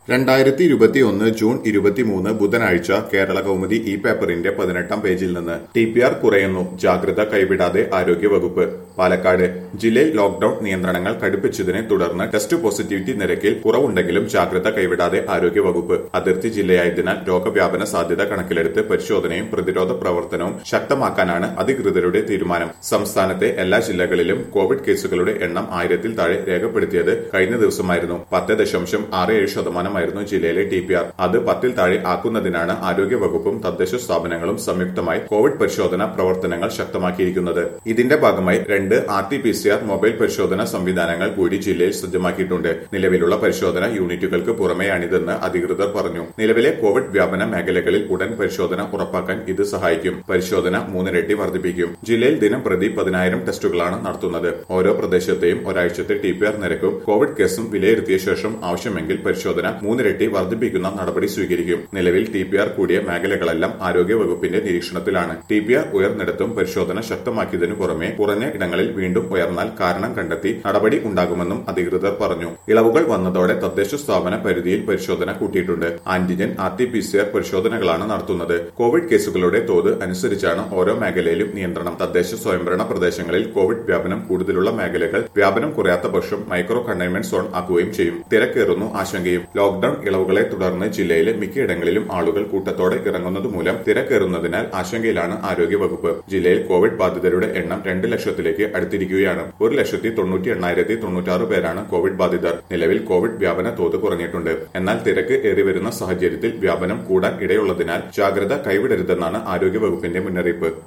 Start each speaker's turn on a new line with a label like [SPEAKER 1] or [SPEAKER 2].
[SPEAKER 1] രണ്ടായിരത്തി ഇരുപത്തിയൊന്ന് ജൂൺ ഇരുപത്തിമൂന്ന് ബുധനാഴ്ച കേരള കൗമുദി ഈ പേപ്പറിന്റെ പതിനെട്ടാം പേജിൽ നിന്ന് ടി പി ആർ കുറയുന്നു ജാഗ്രത കൈവിടാതെ ആരോഗ്യവകുപ്പ് പാലക്കാട് ജില്ലയിൽ ലോക്ഡൌൺ നിയന്ത്രണങ്ങൾ കടുപ്പിച്ചതിനെ തുടർന്ന് ടെസ്റ്റ് പോസിറ്റിവിറ്റി നിരക്കിൽ കുറവുണ്ടെങ്കിലും ജാഗ്രത കൈവിടാതെ ആരോഗ്യവകുപ്പ് അതിർത്തി ജില്ലയായതിനാൽ രോഗവ്യാപന സാധ്യത കണക്കിലെടുത്ത് പരിശോധനയും പ്രതിരോധ പ്രവർത്തനവും ശക്തമാക്കാനാണ് അധികൃതരുടെ തീരുമാനം സംസ്ഥാനത്തെ എല്ലാ ജില്ലകളിലും കോവിഡ് കേസുകളുടെ എണ്ണം ആയിരത്തിൽ താഴെ രേഖപ്പെടുത്തിയത് കഴിഞ്ഞ ദിവസമായിരുന്നു പത്ത് ദശാംശം ആറ് ഏഴ് ശതമാനമായിരുന്നു ജില്ലയിലെ ടി പി ആർ അത് പത്തിൽ താഴെ ആക്കുന്നതിനാണ് ആരോഗ്യവകുപ്പും തദ്ദേശ സ്ഥാപനങ്ങളും സംയുക്തമായി കോവിഡ് പരിശോധന പ്രവർത്തനങ്ങൾ ശക്തമാക്കിയിരിക്കുന്നത് ഇതിന്റെ ഭാഗമായി രണ്ട് R T P C R mobile പരിശോധന സംവിധാനങ്ങൾ കൂടി ജില്ലയിൽ സജ്ജമാക്കിയിട്ടുണ്ട് നിലവിലുള്ള പരിശോധന യൂണിറ്റുകൾക്ക് പുറമെയാണിതെന്ന് അധികൃതർ പറഞ്ഞു നിലവിലെ കോവിഡ് വ്യാപന മേഖലകളിൽ ഉടൻ പരിശോധന ഉറപ്പാക്കാൻ ഇത് സഹായിക്കും പരിശോധന മൂന്നിരട്ടി വർദ്ധിപ്പിക്കും ജില്ലയിൽ ദിനം പ്രതി പതിനായിരം ടെസ്റ്റുകളാണ് നടത്തുന്നത് ഓരോ പ്രദേശത്തെയും ഒരാഴ്ചത്തെ ടി പി ആർ നിരക്കും കോവിഡ് കേസും വിലയിരുത്തിയ ശേഷം ആവശ്യമെങ്കിൽ പരിശോധന മൂന്നിരട്ടി വർദ്ധിപ്പിക്കുന്ന നടപടി സ്വീകരിക്കും നിലവിൽ ടി പി ആർ കൂടിയ മേഖലകളെല്ലാം ആരോഗ്യ വകുപ്പിന്റെ നിരീക്ഷണത്തിലാണ് ടി പി ആർ ഉയർന്നിടത്തും പരിശോധന ശക്തമാക്കിയതിനു പുറമെ കുറഞ്ഞ ഇടങ്ങളിൽ വീണ്ടും ഉയർന്നാൽ കാരണം കണ്ടെത്തി നടപടി ഉണ്ടാകുമെന്നും അധികൃതർ പറഞ്ഞു ഇളവുകൾ വന്നതോടെ തദ്ദേശ സ്ഥാപന പരിധിയിൽ പരിശോധന കൂട്ടിയിട്ടുണ്ട് antigen R T P C R പരിശോധനകളാണ് നടത്തുന്നത് കോവിഡ് കേസുകളുടെ തോത് അനുസരിച്ചാണ് ഓരോ മേഖലയിലും നിയന്ത്രണം തദ്ദേശ സ്വയംഭരണ പ്രദേശങ്ങളിൽ കോവിഡ് വ്യാപനം കൂടുതലുള്ള മേഖലകൾ വ്യാപനം കുറയാത്ത പക്ഷം മൈക്രോ കണ്ടെയ്ൻമെന്റ് സോൺ ആക്കുകയും ചെയ്യും തിരക്കേറുന്നു ആശങ്കയും ലോക്ഡൌൺ ഇളവുകളെ തുടർന്ന് ജില്ലയിലെ മിക്കയിടങ്ങളിലും ആളുകൾ കൂട്ടത്തോടെ ഇറങ്ങുന്നത് മൂലം തിരക്കേറുന്നതിനാൽ ആശങ്കയിലാണ് ആരോഗ്യവകുപ്പ് ജില്ലയിൽ കോവിഡ് ബാധിതരുടെ എണ്ണം രണ്ട് ലക്ഷത്തിലേക്ക് അടുത്തിരിക്കുകയാണ് ഒരു ലക്ഷത്തി തൊണ്ണൂറ്റി എണ്ണായിരത്തി തൊണ്ണൂറ്റാറ് പേരാണ് കോവിഡ് ബാധിതർ നിലവിൽ കോവിഡ് വ്യാപന തോത് കുറഞ്ഞിട്ടുണ്ട് എന്നാൽ തിരക്ക് ഏറിവരുന്ന സാഹചര്യത്തിൽ വ്യാപനം കൂടാൻ ഇടയുള്ളതിനാൽ ജാഗ്രത കൈവിടരുതെന്നാണ് ആരോഗ്യവകുപ്പിന്റെ മുന്നറിയിപ്പ്